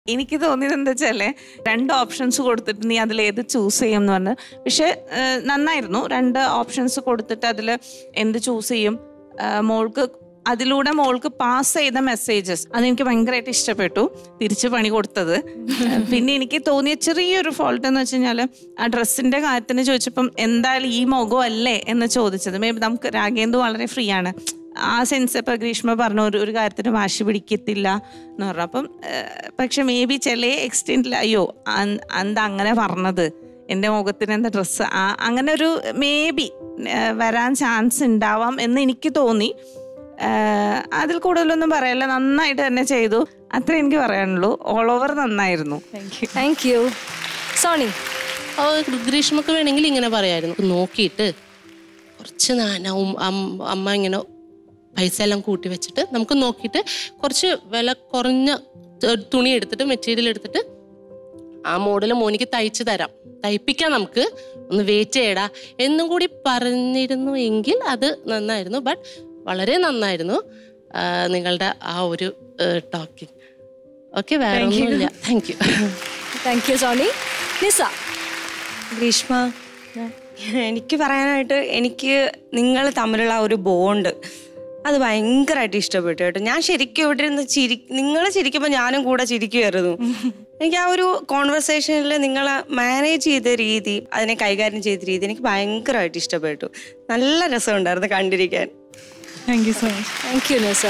എനിക്ക് തോന്നിയത് എന്താ വെച്ചാല് രണ്ട് ഓപ്ഷൻസ് കൊടുത്തിട്ട് നീ അതിൽ ഏത് ചൂസ് ചെയ്യും എന്ന് പറഞ്ഞു പക്ഷെ ഏഹ്, നന്നായിരുന്നു രണ്ട് ഓപ്ഷൻസ് കൊടുത്തിട്ട് അതിൽ എന്ത് ചൂസ് ചെയ്യും ഏഹ്, മോൾക്ക് അതിലൂടെ മോൾക്ക് പാസ് ചെയ്ത മെസ്സേജസ് അതെനിക്ക് ഭയങ്കരമായിട്ട് ഇഷ്ടപ്പെട്ടു തിരിച്ച് പണി കൊടുത്തത് പിന്നെ എനിക്ക് തോന്നിയ ചെറിയൊരു ഫോൾട്ട് എന്ന് വെച്ച് കഴിഞ്ഞാൽ ആ ഡ്രസ്സിന്റെ കാര്യത്തിന് ചോദിച്ചപ്പം എന്തായാലും ഈ മുഖം അല്ലേ എന്ന് ചോദിച്ചത് മേ ബി നമുക്ക് രാഗേന്ദു വളരെ ഫ്രീ ആണ് ആ സെൻസ് ഇപ്പൊ ഗ്രീഷ്മ പറഞ്ഞ ഒരു ഒരു കാര്യത്തിന് വാശി പിടിക്കത്തില്ല എന്ന് പറഞ്ഞു അപ്പം ഏഹ്, പക്ഷെ മേ ബി ചില എക്സ്റ്റെൻറ്റിൽ അയ്യോ അൻ- എന്താ അങ്ങനെ പറഞ്ഞത് എൻ്റെ മുഖത്തിന് എന്താ ഡ്രസ്സ് അങ്ങനെ ഒരു മേ ബി വരാൻ ചാൻസ് ഉണ്ടാവാം എന്ന് എനിക്ക് തോന്നി ഏഹ്, അതിൽ കൂടുതലൊന്നും പറയല്ല നന്നായിട്ട് തന്നെ ചെയ്തു അത്രേ എനിക്ക് പറയാനുള്ളൂ ഓൾ ഓവർ നന്നായിരുന്നു താങ്ക് യു സോണി ആ ഗ്രീഷ്മക്ക് വേണമെങ്കിൽ ഇങ്ങനെ പറയായിരുന്നു നോക്കിയിട്ട് കുറച്ച് നാനവും അമ്മ ഇങ്ങനെ പൈസ എല്ലാം കൂട്ടി വെച്ചിട്ട് നമുക്ക് നോക്കിയിട്ട് കുറച്ച് വില കുറഞ്ഞ ത- തുണി എടുത്തിട്ട് മെറ്റീരിയൽ എടുത്തിട്ട് ആ മോഡൽ മോനിക്ക് തയ്ച്ചു തരാം തയ്പ്പിക്കാം നമുക്ക് ഒന്ന് വെയിറ്റ് ചെയ്യടാ എന്നും കൂടി പറഞ്ഞിരുന്നു എങ്കിൽ അത് നന്നായിരുന്നു ബട്ട് വളരെ നന്നായിരുന്നു ആ, നിങ്ങളുടെ ആ ഒരു ടോക്കിംഗ് ഓക്കെ വേറെ ഒന്നുമില്ല thank you thank you Soni Nisa Greeshma എനിക്ക് പറയാനായിട്ട് എനിക്ക് നിങ്ങൾ തമ്മിലുള്ള ആ ഒരു ബോണ്ട് അത് ഭയങ്കരമായിട്ട് ഇഷ്ടപ്പെട്ടു കേട്ടോ ഞാൻ ശരിക്കും ഇവിടെ ഇരുന്ന് ചിരി നിങ്ങൾ ചിരിക്കുമ്പോൾ ഞാനും കൂടെ ചിരിക്കുമായിരുന്നു എനിക്ക് ആ ഒരു കോൺവെർസേഷനിൽ നിങ്ങൾ മാനേജ് ചെയ്ത രീതി അതിനെ കൈകാര്യം ചെയ്ത രീതി എനിക്ക് ഭയങ്കരമായിട്ട് ഇഷ്ടപ്പെട്ടു നല്ല രസമുണ്ടായിരുന്നു കണ്ടിരിക്കാൻ thank you so much thank you Nisa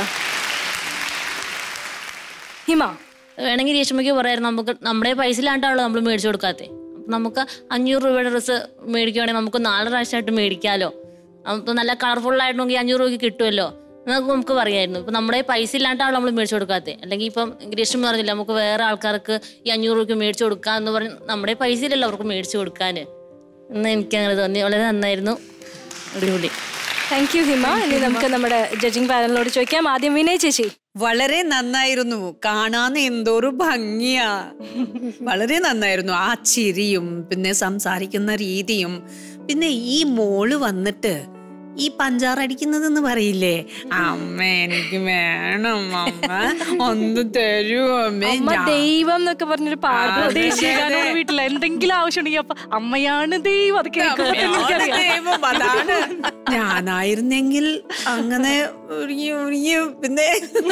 Hima വേണമെങ്കിൽ രേഷ്മയ്ക്ക് പറയായിരുന്നു നമുക്ക് നമ്മുടെ പൈസയിലാണ്ടാണല്ലോ നമ്മൾ മേടിച്ചു കൊടുക്കാത്തെ അപ്പൊ നമുക്ക് അഞ്ഞൂറ് രൂപയുടെ ഡ്രസ്സ് മേടിക്കുവാണെങ്കിൽ നമുക്ക് നാല് പ്രാവശ്യമായിട്ട് മേടിക്കാലോ നമുക്ക് നല്ല കളർഫുൾ ആയിട്ടുണ്ടെങ്കിൽ അഞ്ഞൂറ് രൂപയ്ക്ക് കിട്ടുമല്ലോ എന്നൊക്കെ നമുക്ക് പറയായിരുന്നു ഇപ്പൊ നമ്മുടെ പൈസ ഇല്ലാണ്ടാണല്ലോ നമ്മൾ മേടിച്ചു കൊടുക്കാത്തെ അല്ലെങ്കിൽ ഇപ്പം ഗ്രേഷ്മ പറഞ്ഞില്ല നമുക്ക് വേറെ ആൾക്കാർക്ക് ഈ അഞ്ഞൂറ് രൂപയ്ക്ക് മേടിച്ചു കൊടുക്കാം എന്ന് പറഞ്ഞ് നമ്മുടെ പൈസ ഇല്ലല്ലോ അവർക്ക് മേടിച്ചു കൊടുക്കാൻ എന്ന് എനിക്ക് അങ്ങനെ തോന്നി വളരെ നന്നായിരുന്നു അടിപൊളി താങ്ക് യു ഹിമ ഇനി നമുക്ക് നമ്മുടെ ജഡ്ജിങ് പാനലിനോട് ചോദിക്കാം ആദ്യം വിനയ് ചേച്ചി വളരെ നന്നായിരുന്നു കാണാൻ എന്തോരു ഭംഗിയാ വളരെ നന്നായിരുന്നു ആ ചിരിയും പിന്നെ സംസാരിക്കുന്ന രീതിയും പിന്നെ ഈ മോള് വന്നിട്ട് ഈ പഞ്ചാറടിക്കുന്നതെന്ന് പറയില്ലേ അമ്മ എനിക്ക് വേണം അമ്മ ഒന്ന് തരൂ അമ്മേ അമ്മ ഞാൻ- ദൈവം എന്നൊക്കെ പറഞ്ഞൊരു പാട്ട് അതെ, ദേശീയ അതെ. ഗാനം വീട്ടിൽ എന്തെങ്കിലും ആവശ്യമുണ്ടെങ്കിൽ അപ്പൊ അമ്മയാണ് ദൈവം അത് കേൾക്കുമ്പോ തന്നെ അമ്മയാണ് എനിക്കറിയാം. ദൈവം, അതാണ് ഞാനായിരുന്നെങ്കിൽ അങ്ങനെ ഉരുകി ഉരുകി പിന്നെ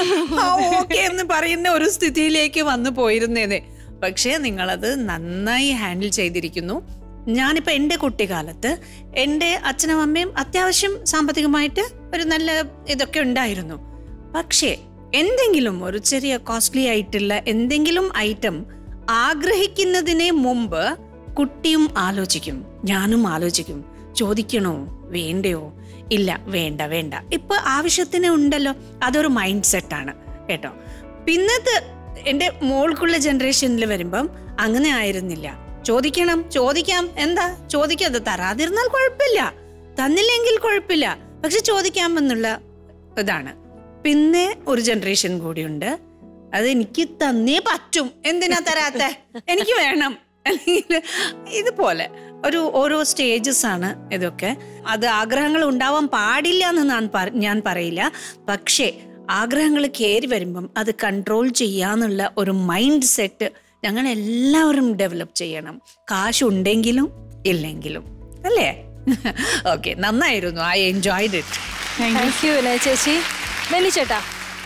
ഓക്കെ എന്ന് പറയുന്ന ഒരു സ്ഥിതിയിലേക്ക് വന്നു പോയിരുന്നേനെ പക്ഷേ നിങ്ങളത് നന്നായി ഹാൻഡിൽ ചെയ്തിരിക്കുന്നു ഞാനിപ്പോൾ എൻ്റെ കുട്ടിക്കാലത്ത് എൻ്റെ അച്ഛനും അമ്മയും അത്യാവശ്യം സാമ്പത്തികമായിട്ട് ഒരു നല്ല ഇതൊക്കെ ഉണ്ടായിരുന്നു പക്ഷേ എന്തെങ്കിലും ഒരു ചെറിയ കോസ്റ്റ്ലി ആയിട്ടുള്ള എന്തെങ്കിലും ഐറ്റം ആഗ്രഹിക്കുന്നതിന് മുമ്പ് കുട്ടിയും ആലോചിക്കും ഞാനും ആലോചിക്കും ചോദിക്കണോ വേണ്ടയോ ഇല്ല വേണ്ട വേണ്ട ഇപ്പൊ ആവശ്യത്തിന് ഉണ്ടല്ലോ അതൊരു മൈൻഡ് സെറ്റാണ് കേട്ടോ പിന്നത്തെ എൻ്റെ മോൾക്കുള്ള ജനറേഷനിൽ വരുമ്പം അങ്ങനെ ആയിരുന്നില്ല ചോദിക്കണം ചോദിക്കാം എന്താ ചോദിക്കാതെ തരാതിരുന്നാൽ കുഴപ്പമില്ല തന്നില്ലെങ്കിൽ കുഴപ്പമില്ല പക്ഷെ ചോദിക്കാമെന്നുള്ള ഇതാണ് പിന്നെ ഒരു ജനറേഷൻ കൂടിയുണ്ട് അത് എനിക്ക് തന്നേ പറ്റും എന്തിനാ തരാത്ത എനിക്ക് വേണം അല്ലെങ്കിൽ ഇതുപോലെ ഒരു ഓരോ സ്റ്റേജസ് ആണ് ഇതൊക്കെ അത് ആഗ്രഹങ്ങൾ ഉണ്ടാവാൻ പാടില്ല എന്ന് ഞാൻ പറ- ഞാൻ പറയില്ല പക്ഷേ ആഗ്രഹങ്ങൾ കയറി വരുമ്പം അത് കൺട്രോൾ ചെയ്യാന്നുള്ള ഒരു മൈൻഡ് സെറ്റ് ഞങ്ങൾ എല്ലാവരും ഡെവലപ്പ് ചെയ്യണം കാശുണ്ടെങ്കിലും ഇല്ലെങ്കിലും അല്ലേ ഓക്കെ നന്നായിരുന്നു I enjoyed it thank you Vinay ചേച്ചി ബെന്നി ചേട്ടാ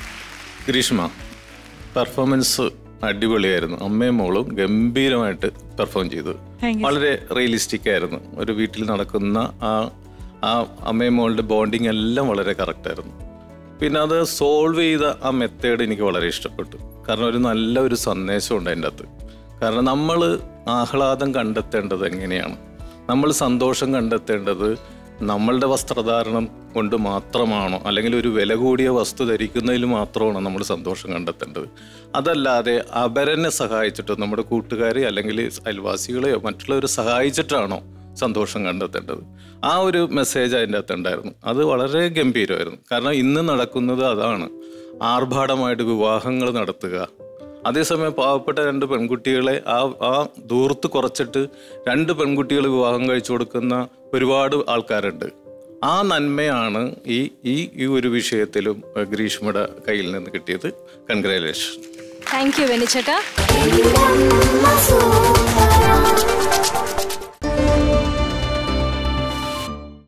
ഗ്രീഷ്മ പെർഫോമൻസ് അടിപൊളിയായിരുന്നു അമ്മയും മോളും ഗംഭീരമായിട്ട് പെർഫോം ചെയ്തു Thank you. വളരെ റിയലിസ്റ്റിക് ആയിരുന്നു ഒരു വീട്ടിൽ നടക്കുന്ന ആ ആ അമ്മയും മോളുടെ ബോണ്ടിങ് എല്ലാം വളരെ കറക്റ്റ് ആയിരുന്നു പിന്നെ അത് സോൾവ് ചെയ്ത ആ മെത്തേഡ് എനിക്ക് വളരെ ഇഷ്ടപ്പെട്ടു കാരണം ഒരു നല്ല ഒരു സന്ദേശം ഉണ്ട് അതിൻ്റെ അകത്ത് കാരണം നമ്മൾ ആഹ്ലാദം കണ്ടെത്തേണ്ടത് എങ്ങനെയാണ് നമ്മൾ സന്തോഷം കണ്ടെത്തേണ്ടത് നമ്മളുടെ വസ്ത്രധാരണം കൊണ്ട് മാത്രമാണോ അല്ലെങ്കിൽ ഒരു വില കൂടിയ വസ്തു ധരിക്കുന്നതിൽ മാത്രമാണോ നമ്മൾ സന്തോഷം കണ്ടെത്തേണ്ടത് അതല്ലാതെ അപരനെ സഹായിച്ചിട്ടോ നമ്മുടെ കൂട്ടുകാരെ അല്ലെങ്കിൽ അയൽവാസികളെയോ മറ്റുള്ളവരെ സഹായിച്ചിട്ടാണോ സന്തോഷം കണ്ടെത്തേണ്ടത് ആ ഒരു മെസ്സേജ് അതിൻ്റെ അകത്ത് ഉണ്ടായിരുന്നു അത് വളരെ ഗംഭീരമായിരുന്നു കാരണം ഇന്ന് നടക്കുന്നത് അതാണ് ആർഭാടമായിട്ട് വിവാഹങ്ങൾ നടത്തുക അതേസമയം പാവപ്പെട്ട രണ്ട് പെൺകുട്ടികളെ ആ ആ ദൂരത്ത് കുറച്ചിട്ട് രണ്ട് പെൺകുട്ടികൾ വിവാഹം കഴിച്ചു കൊടുക്കുന്ന ഒരുപാട് ആൾക്കാരുണ്ട് ആ നന്മയാണ് ഈ ഈ ഈ ഒരു വിഷയത്തിലും ഏഹ്, ഗ്രീഷ്മയുടെ കയ്യിൽ നിന്ന് കിട്ടിയത് കൺഗ്രാലേഷൻ താങ്ക് യു വെനിച്ചേട്ടാ